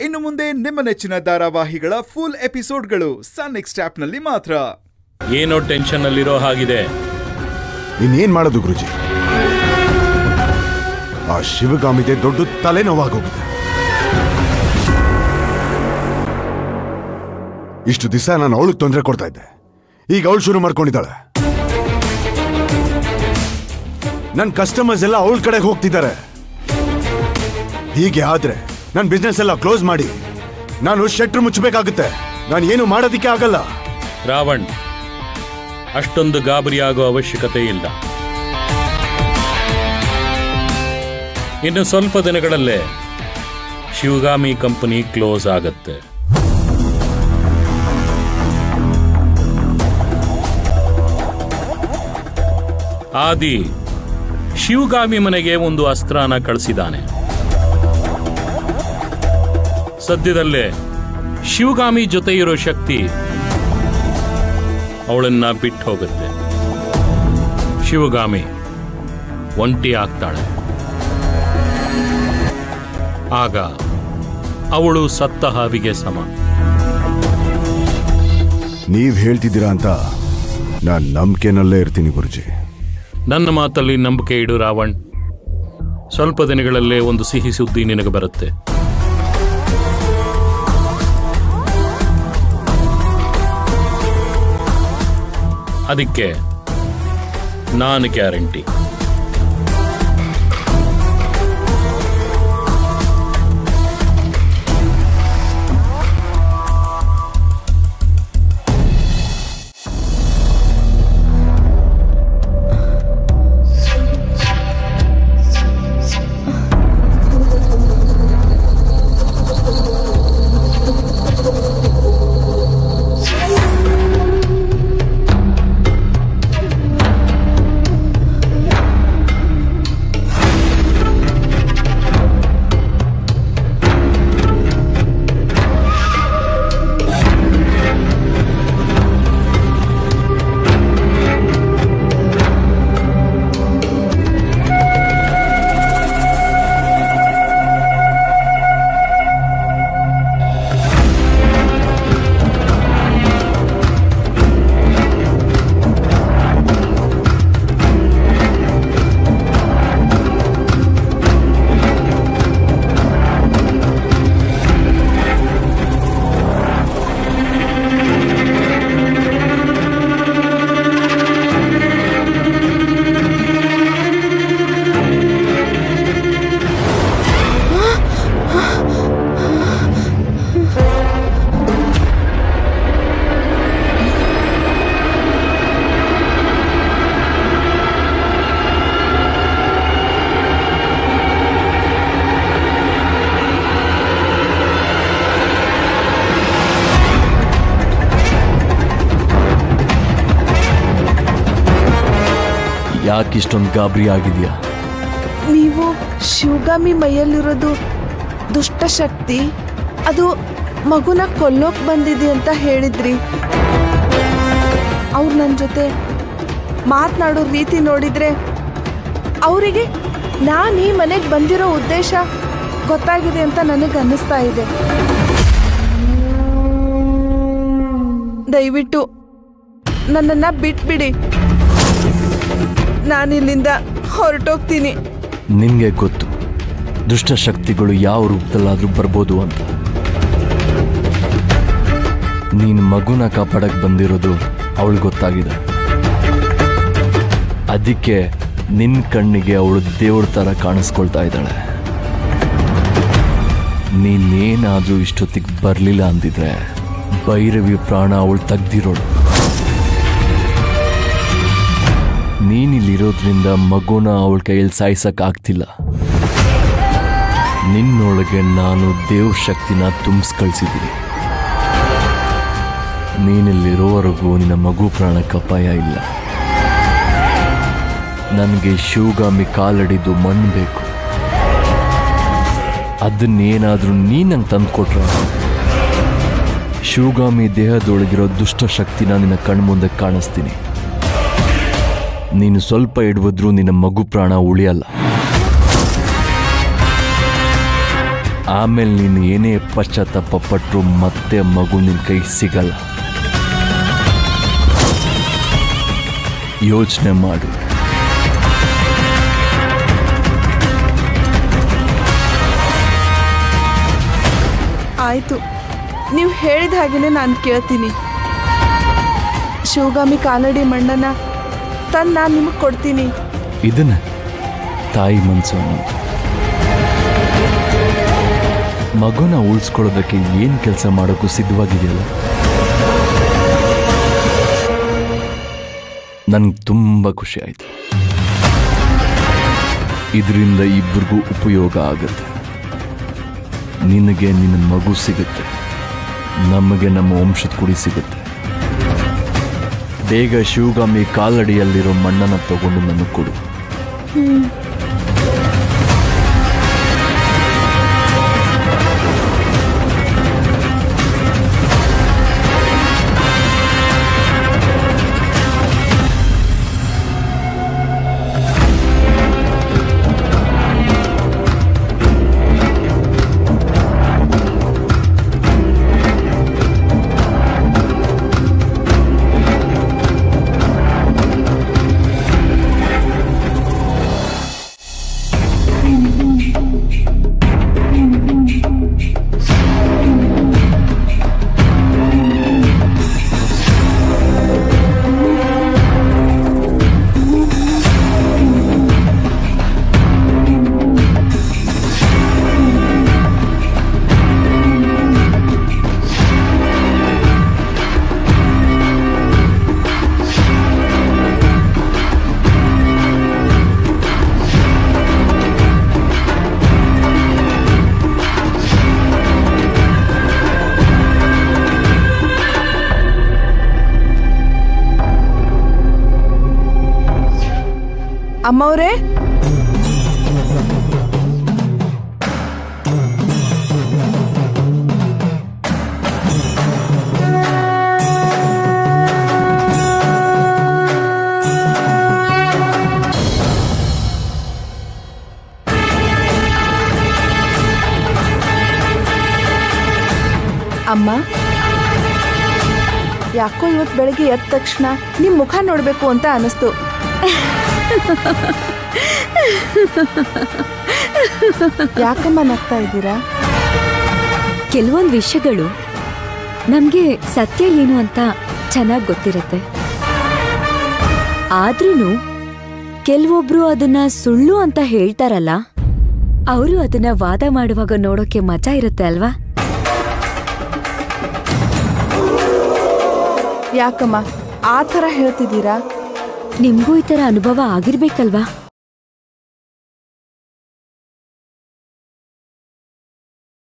ಇನ್ನು ಮುಂದೆ ನಿಮ್ಮ ನೆಚ್ಚಿನ ಧಾರಾವಾಹಿಗಳ ಫುಲ್ ಎಪಿಸೋಡ್ಗಳು ಸನ್ ನೆಕ್ಸ್ಟ್ ಆಪ್ನಲ್ಲಿ ಮಾತ್ರ ಏನೋ ಟೆನ್ಷನ್ ಅಲ್ಲಿರೋ ಹಾಗಿದೆ ಇನ್ನೇನ್ ಮಾಡೋದು ಗುರುಜಿ ಆ ಶಿವಗಾಮಿಗೆ ದೊಡ್ಡ ತಲೆನೋವಾಗೋಗಿದೆ ಇಷ್ಟು ದಿವಸ ನಾನು ಅವಳಿಗೆ ತೊಂದರೆ ಕೊಡ್ತಾ ಇದ್ದೆ ಈಗ ಅವಳು ಶುರು ಮಾಡ್ಕೊಂಡಿದ್ದಾಳೆ ನನ್ನ ಕಸ್ಟಮರ್ಸ್ ಎಲ್ಲ ಅವಳ ಕಡೆಗೆ ಹೋಗ್ತಿದ್ದಾರೆ ಹೀಗೆ ಆದ್ರೆ ನನ್ನ ಬಿಸ್ನೆಸ್ ಎಲ್ಲ ಕ್ಲೋಸ್ ಮಾಡಿ ನಾನು ಶೆಟ್ರ್ ಮುಚ್ಚಬೇಕಾಗುತ್ತೆ ನಾನು ಏನು ಮಾಡೋದಕ್ಕೆ ಆಗಲ್ಲ ರಾವಣ್ ಅಷ್ಟೊಂದು ಗಾಬರಿ ಆಗೋ ಅವಶ್ಯಕತೆ ಇಲ್ಲ ಇನ್ನು ಸ್ವಲ್ಪ ದಿನಗಳಲ್ಲೇ ಶಿವಗಾಮಿ ಕಂಪನಿ ಕ್ಲೋಸ್ ಆಗತ್ತೆ ಆದಿ ಶಿವಗಾಮಿ ಮನೆಗೆ ಒಂದು ಅಸ್ತ್ರನ ಕಳಿಸಿದ್ದಾನೆ ಸದ್ಯದಲ್ಲೇ ಶಿವಗಾಮಿ ಜೊತೆ ಇರೋ ಶಕ್ತಿ ಅವಳನ್ನ ಬಿಟ್ಟು ಹೋಗುತ್ತೆ ಶಿವಗಾಮಿ ಒಂಟಿ ಆಗ್ತಾಳೆ ಆಗ ಅವಳು ಸತ್ತ ಹಾವಿಗೆ ಸಮ ನೀವ್ ಹೇಳ್ತಿದ್ದೀರಾ ಅಂತ ನಾನು ನಂಬಿಕೆನಲ್ಲೇ ಇರ್ತೀನಿ ಗುರುಜಿ ನನ್ನ ಮಾತಲ್ಲಿ ನಂಬಿಕೆ ಇಡು ರಾವಣ್ ಸ್ವಲ್ಪ ದಿನಗಳಲ್ಲೇ ಒಂದು ಸಿಹಿ ಸುದ್ದಿ ನಿನಗೆ ಬರುತ್ತೆ ಅದಕ್ಕೆ ನಾನು ಗ್ಯಾರಂಟಿ ಯಾಕಿಷ್ಟೊಂದು ಗಾಬರಿ ಆಗಿದೆಯಾ ನೀವು ಶಿವಗಾಮಿ ಮೈಯಲ್ಲಿರೋದು ದುಷ್ಟಶಕ್ತಿ ಅದು ಮಗುನ ಕೊಲ್ಲೋಕ್ ಬಂದಿದೆ ಅಂತ ಹೇಳಿದ್ರಿ ಅವ್ರು ನನ್ನ ಜೊತೆ ಮಾತನಾಡೋ ರೀತಿ ನೋಡಿದ್ರೆ ಅವರಿಗೆ ನಾನು ಈ ಮನೆಗೆ ಬಂದಿರೋ ಉದ್ದೇಶ ಗೊತ್ತಾಗಿದೆ ಅಂತ ನನಗೆ ಅನ್ನಿಸ್ತಾ ಇದೆ ದಯವಿಟ್ಟು ನನ್ನನ್ನು ಬಿಟ್ಬಿಡಿ ನಾನಿಲ್ಲಿಂದ ಹೊರಟೋಗ್ತೀನಿ ನಿನ್ಗೆ ಗೊತ್ತು ದುಷ್ಟಶಕ್ತಿಗಳು ಯಾವ ರೂಪದಲ್ಲಾದ್ರೂ ಬರ್ಬೋದು ಅಂತ ನೀನ್ ಮಗುನ ಕಾಪಾಡಕ್ ಬಂದಿರೋದು ಅವಳು ಗೊತ್ತಾಗಿದೆ ಅದಕ್ಕೆ ನಿನ್ ಕಣ್ಣಿಗೆ ಅವಳು ದೇವ್ರ ತರ ಕಾಣಿಸ್ಕೊಳ್ತಾ ಇದ್ದಾಳೆ ನೀನೇನಾದ್ರೂ ಇಷ್ಟೊತ್ತಿಗೆ ಬರ್ಲಿಲ್ಲ ಅಂದಿದ್ರೆ ಭೈರವಿ ಪ್ರಾಣ ಅವಳು ತೆಗ್ದಿರೋಳು ನೀನಿಲ್ಲಿರೋದ್ರಿಂದ ಮಗುನ ಅವಳ ಕೈಯಲ್ಲಿ ಸಾಯಿಸಕ್ ಆಗ್ತಿಲ್ಲ ನಿನ್ನೊಳಗೆ ನಾನು ದೇವ್ರ ಶಕ್ತಿನ ತುಂಬಿಸ್ ಕಳ್ಸಿದ್ದೀನಿ ನೀನಿಲ್ಲಿರೋವರೆಗೂ ನಿನ್ನ ಮಗು ಪ್ರಾಣಕ್ಕೆ ಅಪಾಯ ಇಲ್ಲ ನನಗೆ ಶಿವಗಾಮಿ ಕಾಲಡಿದು ಮಣ್ಣು ಬೇಕು ಅದನ್ನೇನಾದ್ರೂ ನೀ ನಂಗೆ ತಂದ್ಕೊಟ್ರೆ ಶಿವಗಾಮಿ ದೇಹದೊಳಗಿರೋ ದುಷ್ಟ ಶಕ್ತಿನ ನಿನ್ನ ಕಣ್ಮುಂದೆ ಕಾಣಿಸ್ತೀನಿ ನೀನು ಸ್ವಲ್ಪ ಇಡುವುದ್ರೂ ನಿನ್ನ ಮಗು ಪ್ರಾಣ ಉಳಿಯಲ್ಲ ಆಮೇಲೆ ನೀನು ಏನೇ ಪಶ್ಚಾತ್ತಾಪ ಪಟ್ಟರು ಮತ್ತೆ ಮಗು ನಿನ್ನ ಕೈ ಸಿಗಲ್ಲ ಯೋಚನೆ ಮಾಡು ಆಯ್ತು ನೀವು ಹೇಳಿದ ಹಾಗೇನೆ ನಾನು ಕೇಳ್ತೀನಿ ಶಿವಗಾಮಿ ಕಾಲಡಿ ಮಣ್ಣನ್ನ ತಂದು ನಾನು ನಿಮಗೆ ಕೊಡ್ತೀನಿ ಇದನ್ನ ತಾಯಿ ಮನಸ್ಸು ಅನ್ನೋದು ಮಗುನ ಉಳಿಸ್ಕೊಳ್ಳೋದಕ್ಕೆ ಏನು ಕೆಲಸ ಮಾಡೋಕ್ಕೂ ಸಿದ್ಧವಾಗಿದೆಯಲ್ಲ ನನಗೆ ತುಂಬ ಖುಷಿ ಆಯಿತು ಇದರಿಂದ ಇಬ್ಬರಿಗೂ ಉಪಯೋಗ ಆಗುತ್ತೆ ನಿನಗೆ ನಿನ್ನ ಮಗು ಸಿಗುತ್ತೆ ನಮಗೆ ನಮ್ಮ ವಂಶದ ಕುಡಿ ಸಿಗುತ್ತೆ ಬೇಗ ಶಿವಗಾಮಿ ಕಾಲಡಿಯಲ್ಲಿರೋ ಮಣ್ಣನ್ನು ತಗೊಂಡು ನನಗೆ ಕೊಡು ಅಮ್ಮವ್ರೆ ಅಮ್ಮ ಯಾಕೋ ಇವತ್ತು ಬೆಳಗ್ಗೆ ಎದ್ದ ತಕ್ಷಣ ನಿಮ್ಮ ಮುಖ ನೋಡಬೇಕು ಅಂತ ಅನಿಸ್ತು ಯಾಕಮ್ಮ ನಗ್ತಾ ಇದ್ದೀರಾ ಕೆಲವೊಂದು ವಿಷಯಗಳು ನಮಗೆ ಸತ್ಯ ಏನು ಅಂತ ಚೆನ್ನಾಗಿ ಗೊತ್ತಿರುತ್ತೆ ಆದ್ರೂ ಕೆಲವೊಬ್ರು ಅದನ್ನ ಸುಳ್ಳು ಅಂತ ಹೇಳ್ತಾರಲ್ಲ ಅವರು ಅದನ್ನ ವಾದ ಮಾಡುವಾಗ ನೋಡೋಕೆ ಮಜಾ ಇರುತ್ತೆ ಅಲ್ವಾ ಯಾಕಮ್ಮ ಆ ಥರ ಹೇಳ್ತಿದ್ದೀರಾ ನಿಮ್ಗೂ ಈ ತರ ಅನುಭವ ಆಗಿರ್ಬೇಕಲ್ವಾ